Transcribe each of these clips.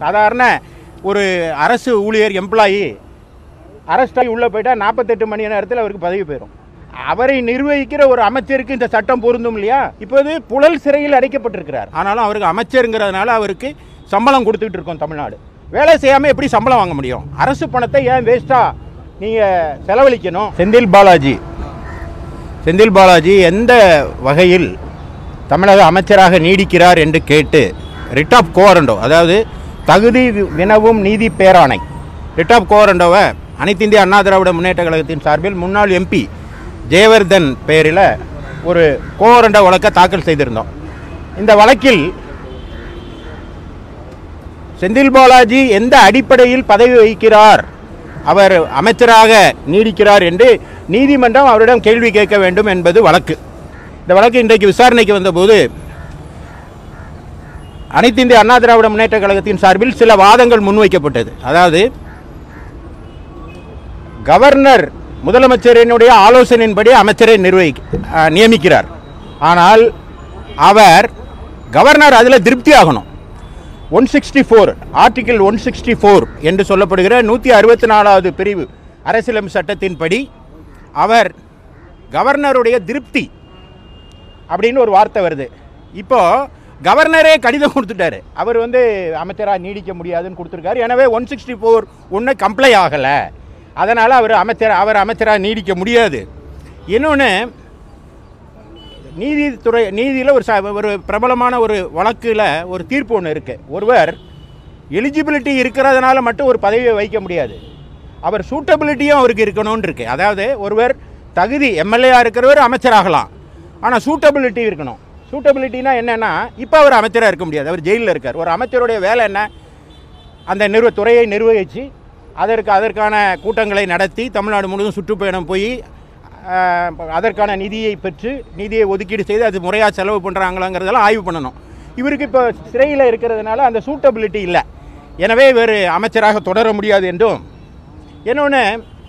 சாதாரண ஒரு அரசு ஊழியர் எம்ப்ளாயி அரெஸ்ட் ஆகி உள்ளே போயிட்டா நாற்பத்தெட்டு மணி நேரத்தில் அவருக்கு பதவி போயிடும் அவரை நிர்வகிக்கிற ஒரு அமைச்சருக்கு இந்த சட்டம் பொருந்தும் இல்லையா இப்போது புழல் சிறையில் அடைக்கப்பட்டிருக்கிறார் ஆனாலும் அவருக்கு அமைச்சருங்கிறதுனால அவருக்கு சம்பளம் கொடுத்துக்கிட்டு இருக்கோம் தமிழ்நாடு வேலை செய்யாமல் எப்படி சம்பளம் வாங்க முடியும் அரசு பணத்தை ஏன் வேஸ்ட்டாக நீங்கள் செலவழிக்கணும் செந்தில் பாலாஜி செந்தில் பாலாஜி எந்த வகையில் தமிழக அமைச்சராக நீடிக்கிறார் என்று கேட்டு ரிட் ஆஃப் கோரண்டோ அதாவது தகுதி வி- வினவும் நீதி பேராணை ரிட் ஆஃப் கோரண்டோவை அனைத்து இந்திய அண்ணா திராவிட முன்னேற்ற கழகத்தின் சார்பில் முன்னாள் எம்பி ஜெயவர்தன் பெயரில் ஒரு கோரண்டோ வழக்கை தாக்கல் செய்திருந்தோம் இந்த வழக்கில் செந்தில் பாலாஜி எந்த அடிப்படையில் பதவி வகிக்கிறார் அவர் அமைச்சராக நீடிக்கிறார் என்று நீதிமன்றம் அவரிடம் கேள்வி கேட்க வேண்டும் என்பது வழக்கு இந்த வழக்கு இன்றைக்கு விசாரணைக்கு வந்தபோது அனைத்து இந்திய அண்ணா திராவிட முன்னேற்ற கழகத்தின் சார்பில் சில வாதங்கள் முன்வைக்கப்பட்டது அதாவது கவர்னர் முதலமைச்சரினுடைய ஆலோசனையின்படி அமைச்சரை நிர்வகி அஹ், நியமிக்கிறார் ஆனால் அவர் கவர்னர் அதில் திருப்தி ஆகணும் one sixty four article one sixty four என்று சொல்லப்படுகிற நூற்றி அறுபத்தி நாலாவது பிரிவு அரசியலமைப்பு சட்டத்தின்படி அவர் கவர்னருடைய திருப்தி அப்படின்னு ஒரு வார்த்தை வருது இப்போ கவர்னரே கடிதம் கொடுத்துட்டாரு அவர் வந்து அமைச்சராக நீடிக்க முடியாதுன்னு கொடுத்துருக்காரு எனவே ஒன் சிக்ஸ்டி ஃபோர் ஒன்று கம்ப்ளை ஆகலை அதனால் அவர் அமைச்சர் அவர் அமைச்சராக நீடிக்க முடியாது இன்னொன்று நீதித்துறை நீதியில் ஒரு ச ஒரு பிரபலமான ஒரு வழக்கில் ஒரு தீர்ப்பு ஒன்று இருக்குது ஒருவர் எலிஜிபிலிட்டி இருக்கிறதுனால மட்டும் ஒரு பதவியை வைக்க முடியாது அவர் சூட்டபிலிட்டியும் அவருக்கு இருக்கணும்னு இருக்கு அதாவது ஒருவர் தகுதி எம்எல்ஏயாக இருக்கிறவர் அமைச்சராகலாம் ஆனால் சூட்டபிலிட்டி இருக்கணும் சூட்டபிலிட்டினா என்னென்னா இப்போ அவர் அமைச்சராக இருக்க முடியாது அவர் ஜெயிலில் இருக்கார் ஒரு அமைச்சருடைய வேலை என்ன அந்த நிறுவ துறையை நிர்வகித்து அதற்கு அதற்கான கூட்டங்களை நடத்தி தமிழ்நாடு முழுவதும் சுற்றுப்பயணம் போய் ஆஹ், அதற்கான நிதியை பெற்று நிதியை ஒதுக்கீடு செய்து அது முறையாக செலவு பண்ணுறாங்களாங்கிறதெல்லாம் ஆய்வு பண்ணணும் இவருக்கு இப்போ சிறையில் இருக்கிறதுனால அந்த சூட்டபிலிட்டி இல்லை எனவே இவர் அமைச்சராக தொடர முடியாது என்றும் இன்னொன்று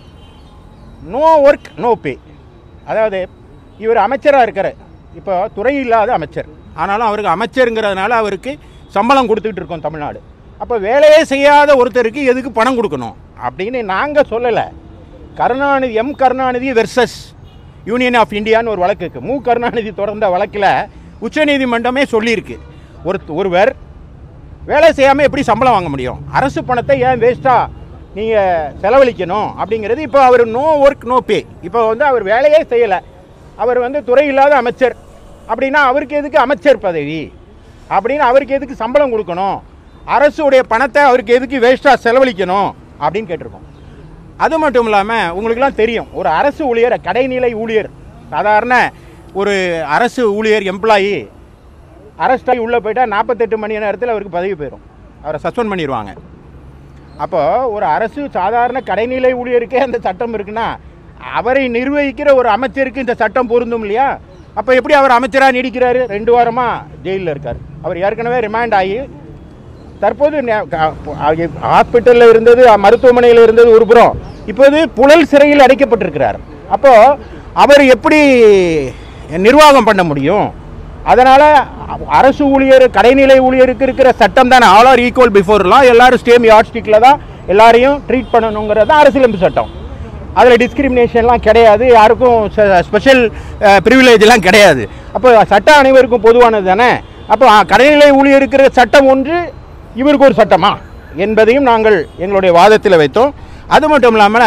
நோ ஒர்க் நோ பே அதாவது இவர் அமைச்சராக இருக்கார் இப்போ துறை இல்லாத அமைச்சர் ஆனாலும் அவருக்கு அமைச்சருங்கிறதுனால அவருக்கு சம்பளம் கொடுத்துக்கிட்டு இருக்கோம் தமிழ்நாடு அப்போ வேலையே செய்யாத ஒருத்தருக்கு எதுக்கு பணம் கொடுக்கணும் அப்படின்னு நாங்கள் சொல்லலை Karunanidhi M Karunanidhi versus union of இந்தியான்னு ஒரு வழக்கு இருக்குது மு கருணாநிதி தொடர்ந்த வழக்கில் உச்சநீதிமன்றமே சொல்லியிருக்கு ஒரு ஒருவர் வேலை செய்யாமல் எப்படி சம்பளம் வாங்க முடியும் அரசு பணத்தை ஏன் வேஸ்ட்டாக நீங்கள் செலவழிக்கணும் அப்படிங்கிறது இப்போ அவர் நோ ஒர்க் நோ பே இப்போ வந்து அவர் வேலையே செய்யலை அவர் வந்து துறை இல்லாத அமைச்சர் அப்படின்னா அவருக்கு எதுக்கு அமைச்சர் பதவி அப்படின்னு அவருக்கு எதுக்கு சம்பளம் கொடுக்கணும் அரசுடைய பணத்தை அவருக்கு எதுக்கு வேஸ்ட்டாக செலவழிக்கணும் அப்படின்னு கேட்டிருக்கோம் அது மட்டும் இல்லாமல் உங்களுக்கெல்லாம் தெரியும் ஒரு அரசு ஊழியர் கடைநிலை ஊழியர் சாதாரண ஒரு அரசு ஊழியர் எம்ப்ளாயி அரெஸ்ட் ஆகி உள்ளே போயிட்டா நாற்பத்தெட்டு மணி நேரத்தில் அவருக்கு பதவி போயிடும் அவரை சஸ்பெண்ட் பண்ணிடுவாங்க அப்போ ஒரு அரசு சாதாரண கடைநிலை ஊழியருக்கே அந்த சட்டம் இருக்குன்னா அவரை நிர்வகிக்கிற ஒரு அமைச்சருக்கு இந்த சட்டம் பொருந்தும் இல்லையா அப்போ எப்படி அவர் அமைச்சராக நீடிக்கிறாரு ரெண்டு வாரமாக ஜெயிலில் இருக்கார் அவர் ஏற்கனவே ரிமாண்ட் ஆகி தற்போது ஹாஸ்பிட்டலில் இருந்தது மருத்துவமனையில் இருந்தது ஒரு புறம் இப்போது புழல் சிறையில் அடைக்கப்பட்டிருக்கிறார் அப்போ அவர் எப்படி நிர்வாகம் பண்ண முடியும் அதனால் அரசு ஊழியர் கடைநிலை ஊழியருக்கு இருக்கிற சட்டம் தானே ஆல் ஆர் ஈக்குவல் பிஃபோர்லாம் எல்லாரும் ஸ்டேம் யார்ட்ஸ்டிக்கில் தான் எல்லாரையும் ட்ரீட் பண்ணணுங்கிறது தான் அரசியலமைப்பு சட்டம் அதில் டிஸ்கிரிமினேஷன்லாம் கிடையாது யாருக்கும் ஸ்பெஷல் ப்ரிவிலேஜ்லாம் கிடையாது அப்போ சட்டம் அனைவருக்கும் பொதுவானது தானே அப்போ அ, கடைநிலை ஊழியர் இருக்கிற சட்டம் ஒன்று இவருக்கு ஒரு சட்டமா என்பதையும் நாங்கள் எங்களுடைய வாதத்தில் வைத்தோம் அது மட்டும் இல்லாமல்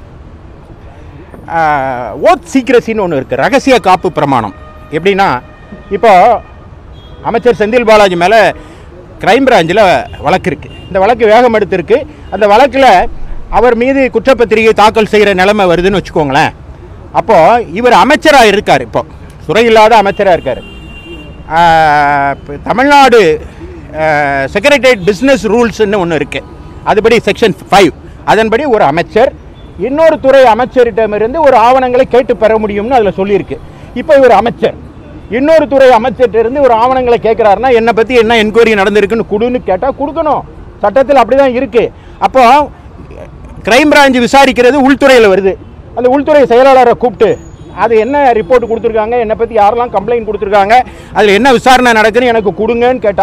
ஓத் சீக்ரஸின்னு ஒன்று இருக்குது ரகசிய காப்பு பிரமாணம் எப்படின்னா இப்போ அமைச்சர் செந்தில் பாலாஜி மேலே கிரைம் பிராஞ்சில் வழக்கு இருக்குது இந்த வழக்கு வேகம் எடுத்திருக்கு அந்த வழக்கில் அவர் மீது குற்றப்பத்திரிகை தாக்கல் செய்கிற நிலைமை வருதுன்னு வச்சுக்கோங்களேன் அப்போது இவர் அமைச்சராக இருக்கார் இப்போ துறை இல்லாத அமைச்சராக இருக்கார் ஆஹ் இப்ப தமிழ்நாடு செக்ரட்டரியேட் பிஸ்னஸ் ரூல்ஸ்னு ஒன்று இருக்குது அதுபடி செக்ஷன் ஃபைவ் அதன்படி ஒரு அமைச்சர் இன்னொரு துறை அமைச்சரிடமிருந்து ஒரு ஆவணங்களை கேட்டு பெற முடியும்னு அதில் சொல்லியிருக்கு இப்போ இவர் அமைச்சர் இன்னொரு துறை அமைச்சர்கிட்ட இருந்து ஒரு ஆவணங்களை கேட்குறாருன்னா என்னை பற்றி என்ன என்கொயரி நடந்திருக்குன்னு கொடுன்னு கேட்டால் கொடுக்கணும் சட்டத்தில் அப்படி தான் இருக்குது அப்போ கிரைம் பிரான்ச் விசாரிக்கிறது உள்துறையில் வருது அந்த உள்துறை செயலாளரை கூப்பிட்டு அது என்ன ரிப்போர்ட் கொடுத்துருக்காங்க என்னை பற்றி யாரெல்லாம் கம்ப்ளைண்ட் கொடுத்துருக்காங்க அதில் என்ன விசாரணை நடக்குன்னு எனக்கு கொடுங்கன்னு கேட்டால்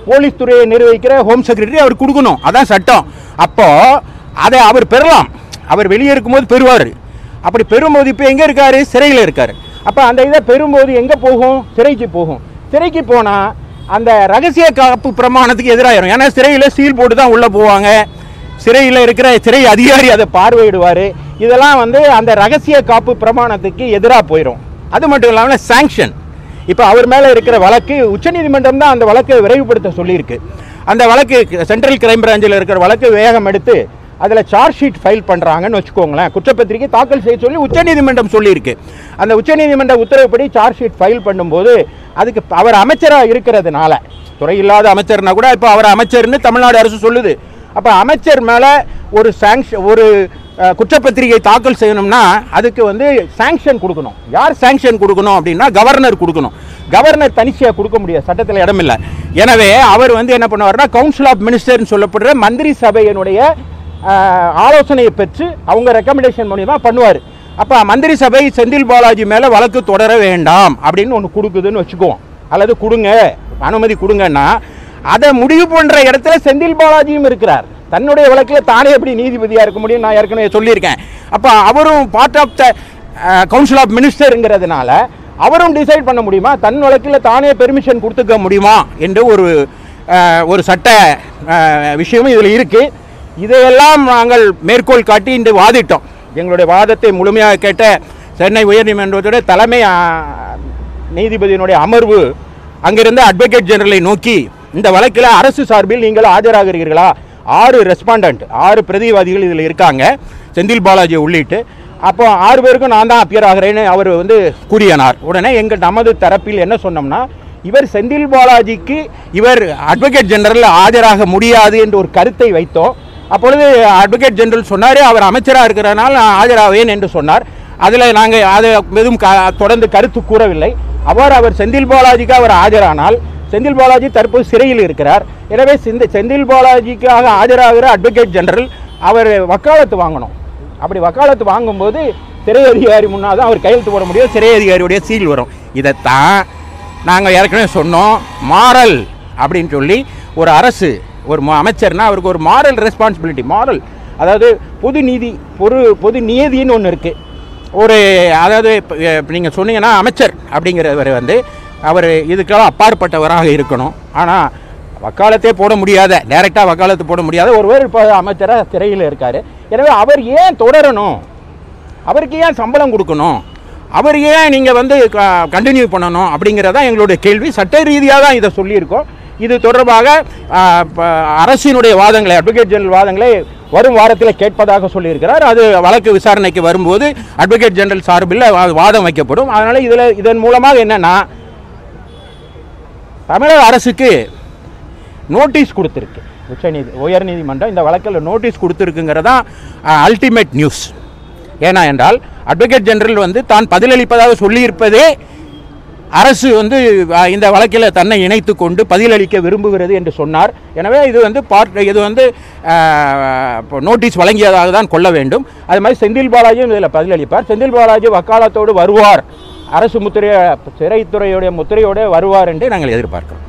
போலீஸ் துறையை நிர்வகிக்கிற ஹோம் செக்ரட்டரி அவர் கொடுக்கணும் அதான் சட்டம் அப்போ அதை அவர் பெறலாம் அவர் வெளியே இருக்கும்போது பெறுவார் அப்படி பெறும்போது இப்போ எங்கே இருக்காரு சிறையில் இருக்காரு அப்போ அந்த இதை பெறும்போது எங்கே போகும் சிறைக்கு போகும் சிறைக்கு போனால் அந்த ரகசிய காப்பு பிரமாணத்துக்கு எதிராயிரும் ஏன்னா சிறையில் சீல் போட்டு தான் உள்ளே போவாங்க சிறையில் இருக்கிற சிறை அதிகாரி அதை பார்வையிடுவார் இதெல்லாம் வந்து அந்த ரகசிய காப்பு பிரமாணத்துக்கு எதிராக போயிடும் அது மட்டும் இல்லாமல் சாங்ஷன் இப்போ அவர் மேலே இருக்கிற வழக்கு உச்சநீதிமன்றம் தான் அந்த வழக்கை விரைவுபடுத்த சொல்லியிருக்கு அந்த வழக்கு சென்ட்ரல் கிரைம் பிராஞ்சில் இருக்கிற வழக்கு வேகம் எடுத்து அதில் சார்ஜ் ஷீட் ஃபைல் பண்ணுறாங்கன்னு வச்சுக்கோங்களேன் குற்றப்பத்திரிக்கை தாக்கல் செய்ய சொல்லி உச்சநீதிமன்றம் சொல்லியிருக்கு அந்த உச்சநீதிமன்ற உத்தரவுப்படி சார்ஜ் ஷீட் ஃபைல் பண்ணும்போது அதுக்கு அவர் அமைச்சராக இருக்கிறதுனால துறை இல்லாத அமைச்சர்னா கூட இப்போ அவர் அமைச்சர்னு தமிழ்நாடு அரசு சொல்லுது அப்போ அமைச்சர் மேலே ஒரு சாங்ஷன் ஒரு அஹ், குற்றப்பத்திரிகை தாக்கல் செய்யணும்னா அதுக்கு வந்து சாங்ஷன் கொடுக்கணும் யார் சாங்ஷன் கொடுக்கணும் அப்படின்னா கவர்னர் கொடுக்கணும் கவர்னர் தனிச்சையாக கொடுக்க முடியாது சட்டத்தில் இடமில்லை எனவே அவர் வந்து என்ன பண்ணுவார்னா கவுன்சில் ஆஃப் மினிஸ்டர்னு சொல்லப்படுற மந்திரி சபையினுடைய அஹ், ஆலோசனையை பெற்று அவங்க ரெக்கமெண்டேஷன் பண்ணி தான் பண்ணுவார் அப்போ மந்திரி சபை செந்தில் பாலாஜி மேலே வழக்கு தொடர வேண்டாம் அப்படின்னு ஒன்று கொடுக்குதுன்னு வச்சுக்குவோம் அல்லது கொடுங்க அனுமதி கொடுங்கன்னா அதை முடிவு பண்ணுற இடத்துல செந்தில் பாலாஜியும் இருக்கிறார் தன்னுடைய வழக்கில் தானே எப்படி நீதிபதியாக இருக்க முடியும் நான் ஏற்கனவே சொல்லியிருக்கேன் அப்போ அவரும் part of the council of மினிஸ்டருங்கிறதுனால அவரும் டிசைட் பண்ண முடியுமா தன் வழக்கில் தானே பெர்மிஷன் கொடுத்துக்க முடியுமா என்று ஒரு அஹ், ஒரு சட்ட அஹ், விஷயமும் இதில் இருக்குது இதையெல்லாம் நாங்கள் மேற்கோள் காட்டி இன்று வாதிட்டோம் எங்களுடைய வாதத்தை முழுமையாக கேட்ட சென்னை உயர்நீதிமன்றத்துடைய தலைமை ஆ, நீதிபதியினுடைய அமர்வு அங்கிருந்த அட்வொகேட் ஜெனரலை நோக்கி இந்த வழக்கில் அரசு சார்பில் நீங்கள் ஆஜராகிறீர்களா ஆறு ரெஸ்பாண்டன்ட் ஆறு பிரதிவாதிகள் இதில் இருக்காங்க செந்தில் பாலாஜி உள்ளிட்டு அப்போ ஆறு பேருக்கும் நான் தான் அப்பியர் ஆகிறேன்னு அவர் வந்து கூறியனார் உடனே எங்கள் நமது தரப்பில் என்ன சொன்னோம்னா இவர் செந்தில் பாலாஜிக்கு இவர் அட்வொகேட் ஜெனரல் ஆஜராக முடியாது என்று ஒரு கருத்தை வைத்தோம் அப்பொழுது அட்வொகேட் ஜெனரல் சொன்னார் அவர் அமைச்சராக இருக்கிறனால நான் ஆஜராவேன் என்று சொன்னார் அதில் நாங்கள் அதை எதுவும் க- தொடர்ந்து கருத்து கூறவில்லை அவர் அவர் செந்தில் பாலாஜிக்கு அவர் ஆஜரானால் செந்தில் பாலாஜி தற்போது சிறையில் இருக்கிறார் எனவே சிந்த செந்தில் பாலாஜிக்காக ஆஜராகிற அட்வொகேட் ஜெனரல் அவர் வக்காலத்து வாங்கணும் அப்படி வக்காலத்து வாங்கும்போது சிறை அதிகாரி முன்னால் தான் அவர் கையெழுத்து போட முடியும் சிறை அதிகாரியுடைய சீல் வரும் இதைத்தான் நாங்கள் ஏற்கனவே சொன்னோம் மாரல் அப்படின்னு சொல்லி ஒரு அரசு ஒரு ம- அமைச்சர்னா அவருக்கு ஒரு மாரல் ரெஸ்பான்சிபிலிட்டி மாரல் அதாவது பொது நீதி பொது பொது நியதின்னு ஒன்று இருக்குது ஒரு அதாவது இப்போ நீங்கள் சொன்னீங்கன்னா அமைச்சர் அப்படிங்கிறவர் வந்து அவர் இதுக்கெல்லாம் அப்பாற்பட்டவராக இருக்கணும் ஆனால் வக்காலத்தே போட முடியாத டைரெக்டாக வக்காலத்து போட முடியாத ஒருவர் இப்போ அமைச்சராக சிறையில் இருக்கார் எனவே அவர் ஏன் தொடரணும் அவருக்கு ஏன் சம்பளம் கொடுக்கணும் அவர் ஏன் நீங்கள் வந்து கண்டினியூ பண்ணணும் அப்படிங்கிறதான் எங்களுடைய கேள்வி சட்ட ரீதியாக தான் இதை சொல்லியிருக்கோம் இது தொடர்பாக ஆ, ப- அரசினுடைய வாதங்களை அட்வொகேட் ஜெனரல் வாதங்களை வரும் வாரத்தில் கேட்பதாக சொல்லியிருக்கிறார் அது வழக்கு விசாரணைக்கு வரும்போது அட்வொகேட் ஜெனரல் சார்பில் வா- வாதம் வைக்கப்படும் அதனால் இதில் இதன் மூலமாக என்னென்னா தமிழக அரசுக்கு நோட்டீஸ் கொடுத்துருக்கு உச்சநீதி உயர்நீதிமன்றம் இந்த வழக்கில் நோட்டீஸ் கொடுத்துருக்குங்கிறதான் அல்டிமேட் நியூஸ் ஏனா என்றால் அட்வொகேட் ஜெனரல் வந்து தான் பதிலளிப்பதாக சொல்லியிருப்பதே அரசு வந்து அஹ், இந்த வழக்கில் தன்னை இணைத்து கொண்டு பதிலளிக்க விரும்புகிறது என்று சொன்னார் எனவே இது வந்து பார்ட் இது வந்து அஹ், இப்போ நோட்டீஸ் வழங்கியதாக தான் கொள்ள வேண்டும் அது மாதிரி செந்தில் பாலாஜியும் இதில் பதிலளிப்பார் செந்தில் பாலாஜி வக்காலத்தோடு வருவார் அரசு முத்திரைய சிறைத்துறையுடைய முத்திரையோடு வருவார் என்று நாங்கள் எதிர்பார்க்கிறோம்